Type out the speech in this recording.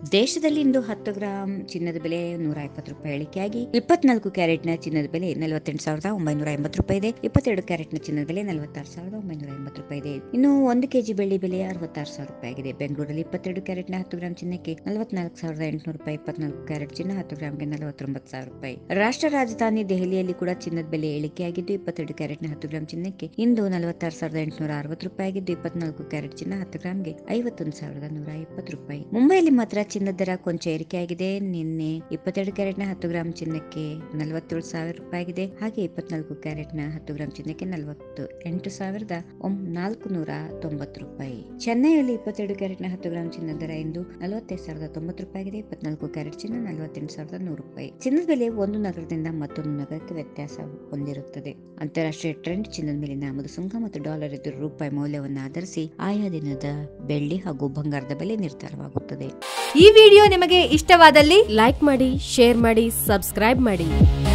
ದೇಶದಲ್ಲಿ ಇಂದು ಹತ್ತು ಗ್ರಾಂ ಚಿನ್ನದ ಬೆಲೆ ನೂರ ಇಪ್ಪತ್ತು ರೂಪಾಯಿ ಇಳಿಕೆಯಾಗಿ ಇಪ್ಪತ್ನಾಲ್ಕು ಕ್ಯಾರೆಟ್ನ ಚಿನ್ನದ ಬೆಲೆ ನಲವತ್ತೆಂಟು ಸಾವಿರದ ಒಂಬೈನೂರ ಎಂಬತ್ತು ರೂಪಾಯಿ ಇದೆ ಇಪ್ಪತ್ತೆರಡು ಕ್ಯಾರೆಟ್ನ ಚಿನ್ನದ ಬೆಲೆ ನಲವತ್ತಾರು ಸಾವಿರದ ಒಂಬೈನೂರ ಎಂಬತ್ತು ರೂಪಾಯಿ ಇದೆ ಇನ್ನು ಒಂದು ಕೆಜಿ ಬೆಳ್ಳಿ ಬೆಲೆ ಅರವತ್ತಾರು ಸಾವಿರ ರೂಪಾಯಿ ಆಗಿದೆ ಬೆಂಗಳೂರಲ್ಲಿ ಇಪ್ಪತ್ತೆರಡು ಕ್ಯಾರೆಟ್ನ ಹತ್ತು ಗ್ರಾಂ ಚಿನ್ನಕ್ಕೆ ನಲವತ್ನಾಲ್ಕು ಸಾವಿರದ ಎಂಟುನೂರು ರೂಪಾಯಿ ಇಪ್ಪತ್ನಾಲ್ಕು ಕ್ಯಾರೆಟ್ ಚಿನ್ನ ಹತ್ತು ಗ್ರಾಂಗೆ ನಲವತ್ತೊಂಬತ್ತು ಸಾವಿರ ರೂಪಾಯಿ ರಾಷ್ಟ್ರ ರಾಜಧಾನಿ ದೆಹಲಿಯಲ್ಲಿ ಕೂಡ ಚಿನ್ನದ ಬೆಲೆ ಇಳಿಕೆಯಾಗಿದ್ದು ಇಪ್ಪತ್ತೆರಡು ಕ್ಯಾರೆಟ್ನ ಹತ್ತು ಗ್ರಾಂ ಚಿನ್ನಕ್ಕೆ ಇಂದು ನಲವತ್ತಾರು ಸಾವಿರದ ಎಂಟುನೂರ ಅರವತ್ತು ರೂಪಾಯಿ ಆಗಿದ್ದು ಇಪ್ಪತ್ನಾಲ್ಕು ಕ್ಯಾರೆಟ್ ಚಿನ್ನ ಹತ್ತು ಗ್ರಾಂಗೆ ಐವತ್ತೊಂದು ಸಾವಿರದ ನೂರ ಇಪ್ಪತ್ತು ರೂಪಾಯಿ ಮುಂಬೈಯಲ್ಲಿ ಮಾತ್ರ ಚಿನ್ನದ ದರ ಕೊಂಚ ಏರಿಕೆಯಾಗಿದೆ ನಿನ್ನೆ ಇಪ್ಪತ್ತೆರಡು ಕ್ಯಾರೆಟ್ನ ಹತ್ತು ಗ್ರಾಂ ಚಿನ್ನಕ್ಕೆ ನಲವತ್ತೇಳು ಸಾವಿರ ರೂಪಾಯಿ ಆಗಿದೆ ಹಾಗೆ ಇಪ್ಪತ್ನಾಲ್ಕು ಕ್ಯಾರೆಟ್ನ ಹತ್ತು ಗ್ರಾಂ ಚಿನ್ನಕ್ಕೆ ನಲವತ್ತು ಎಂಟು ಸಾವಿರದ ನಾಲ್ಕು ನೂರ ತೊಂಬತ್ತು ರೂಪಾಯಿ ಚೆನ್ನೈಯಲ್ಲಿ ಇಪ್ಪತ್ತೆರಡು ಕ್ಯಾರೆಟ್ನ ಹತ್ತು ಗ್ರಾಂ ಚಿನ್ನದ ದರ ಇಂದು ನಲವತ್ತೈದು ಸಾವಿರದ ತೊಂಬತ್ತು ರೂಪಾಯಿ ಆಗಿದೆ ಇಪ್ಪತ್ನಾಲ್ಕು ಕ್ಯಾರೆಟ್ ಚಿನ್ನ ನಲವತ್ತೆಂಟು ಸಾವಿರದ ನೂರು ರೂಪಾಯಿ ಚಿನ್ನದ ಬೆಲೆ ಒಂದು ನಗರದಿಂದ ಮತ್ತೊಂದು ನಗರಕ್ಕೆ ವ್ಯತ್ಯಾಸ ಹೊಂದಿರುತ್ತದೆ ಅಂತಾರಾಷ್ಟ್ರೀಯ ಟ್ರೆಂಡ್ ಚಿನ್ನದ ಮೇಲಿನ ಆಮದು ಸುಂಕ ಮತ್ತು ಡಾಲರ್ ಎದುರು ರೂಪಾಯಿ ಮೌಲ್ಯವನ್ನು ಆಧರಿಸಿ ಆಯಾ ದಿನದ ಬೆಳ್ಳಿ ಹಾಗೂ ಬಂಗಾರದ ಬೆಲೆ ನಿರ್ಧಾರವಾಗುತ್ತದೆ ಈ ವಿಡಿಯೋ ನಿಮಗೆ ಇಷ್ಟವಾದಲ್ಲಿ ಲೈಕ್ ಮಾಡಿ ಶೇರ್ ಮಾಡಿ ಸಬ್ಸ್ಕ್ರೈಬ್ ಮಾಡಿ